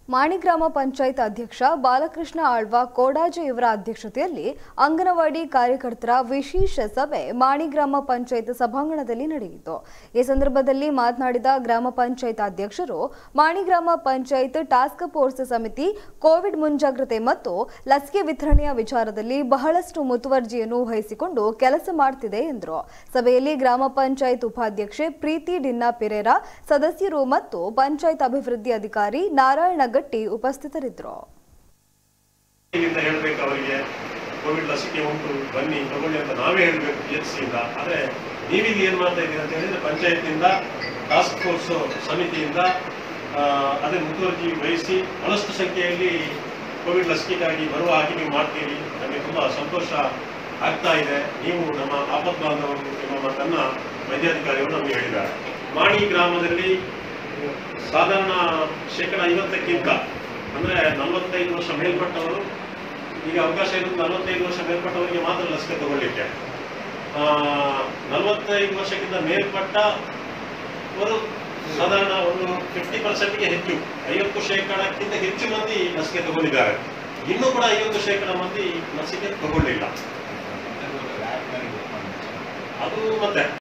ಮಾಣಿ ಗ್ರಾಮ ಪಂಚಾಯತ್ ಅಧ್ಯಕ್ಷ ಬಾಲಕೃಷ್ಣ ಆಳ್ವ ಕೋಡಾಜೆ ಇವರ ಅಧ್ಯಕ್ಷತೆಯಲ್ಲಿ ಅಂಗನವಾಡಿ ಕಾರ್ಯಕರ್ತರ ವಿಶೇಷ ಸಭೆ ಮಾಣಿ ಗ್ರಾಮ ಪಂಚಾಯತ್ ಸಭಾಂಗಣದಲ್ಲಿ ನಡೆಯಿತು ಈ ಸಂದರ್ಭದಲ್ಲಿ ಮಾತನಾಡಿದ ಗ್ರಾಮ ಪಂಚಾಯತ್ ಅಧ್ಯಕ್ಷರು ಮಾಣಿ ಗ್ರಾಮ ಪಂಚಾಯತ್ ಟಾಸ್ಕ್ ಫೋರ್ಸ್ ಸಮಿತಿ ಕೋವಿಡ್ ಮುಂಜಾಗ್ರತೆ ಮತ್ತು ಲಸಿಕೆ ವಿತರಣೆಯ ವಿಚಾರದಲ್ಲಿ ಬಹಳಷ್ಟು ಮುತುವರ್ಜಿಯನ್ನು ವಹಿಸಿಕೊಂಡು ಕೆಲಸ ಮಾಡುತ್ತಿದೆ ಎಂದರು ಸಭೆಯಲ್ಲಿ ಗ್ರಾಮ ಪಂಚಾಯತ್ ಉಪಾಧ್ಯಕ್ಷೆ ಪ್ರೀತಿ ಡಿನ್ನಾ ಪೆರೇರಾ ಸದಸ್ಯರು ಮತ್ತು ಪಂಚಾಯತ್ ಅಭಿವೃದ್ಧಿ ಅಧಿಕಾರಿ ನಾರಾಯಣ ಗಟ್ಟಿ ಉಪಸ್ಥಿತರಿದ್ದರು ಇಲ್ಲಿಂದ ಹೇಳ್ಬೇಕು ಅವರಿಗೆ ಕೋವಿಡ್ ಲಸಿಕೆ ಉಂಟು ಬನ್ನಿ ತಗೊಳ್ಳಿ ಅಂತ ನಾವೇ ಹೇಳ್ಬೇಕು ಪಿ ಎಚ್ ಸಿಯಿಂದ ಆದ್ರೆ ನೀವಿಲ್ಲಿ ಏನ್ ಮಾಡ್ತಾ ಇದ್ದೀರಿ ಅಂತ ಹೇಳಿದ್ರೆ ಪಂಚಾಯತ್ನಿಂದ ಟಾಸ್ಕ್ ಫೋರ್ಸ್ ಸಮಿತಿಯಿಂದ ಆ, ಅದೇ ಮುತುವರ್ಜಿ ವಹಿಸಿ ಬಹಳಷ್ಟು ಸಂಖ್ಯೆಯಲ್ಲಿ ಕೋವಿಡ್ ಲಸಿಕೆಗಾಗಿ ಬರುವ ಹಾಗೆ ನೀವು ಮಾಡ್ತೀರಿ ನಮಗೆ ತುಂಬಾ ಸಂತೋಷ ಆಗ್ತಾ ಇದೆ ನೀವು ನಮ್ಮ ಆಪತ್ ಬಾಂಧವರು ಎಂಬ ಮಾತನ್ನ ವೈದ್ಯಾಧಿಕಾರಿಗಳು ನಮಗೆ ಹೇಳಿದ್ದಾರೆ ಮಾಣಿ ಗ್ರಾಮದಲ್ಲಿ ಸಾಧಾರಣ ಶೇಕಡ ಐವತ್ತಕ್ಕಿಂತ ಅಂದ್ರೆ ನಲವತ್ತೈದು ವರ್ಷ ಮೇಲ್ಪಟ್ಟವರು ಈಗ ಅವಕಾಶ ಇರೋದು ನಲವತ್ತೈದು ವರ್ಷ ಮೇಲ್ಪಟ್ಟವರಿಗೆ ಮಾತ್ರ ಲಸಿಕೆ ತಗೊಳ್ಳಿಕ್ಕೆ ಆ, ನಲವತ್ತೈದು ವರ್ಷಕ್ಕಿಂತ ಮೇಲ್ಪಟ್ಟ ಅವರು ಸಾಧಾರಣ ಒಂದು ಫಿಫ್ಟಿ ಪರ್ಸೆಂಟ್ಗೆ ಹೆಚ್ಚು ಐವತ್ತು ಶೇಕಡಕ್ಕಿಂತ ಹೆಚ್ಚು ಮಂದಿ ಲಸಿಕೆ ತಗೊಂಡಿದ್ದಾರೆ ಇನ್ನೂ ಕೂಡ ಐವತ್ತು ಶೇಕಡ ಮಂದಿ ಲಸಿಕೆ ತಗೊಳ್ಳಿಲ್ಲ ಅದು ಮತ್ತೆ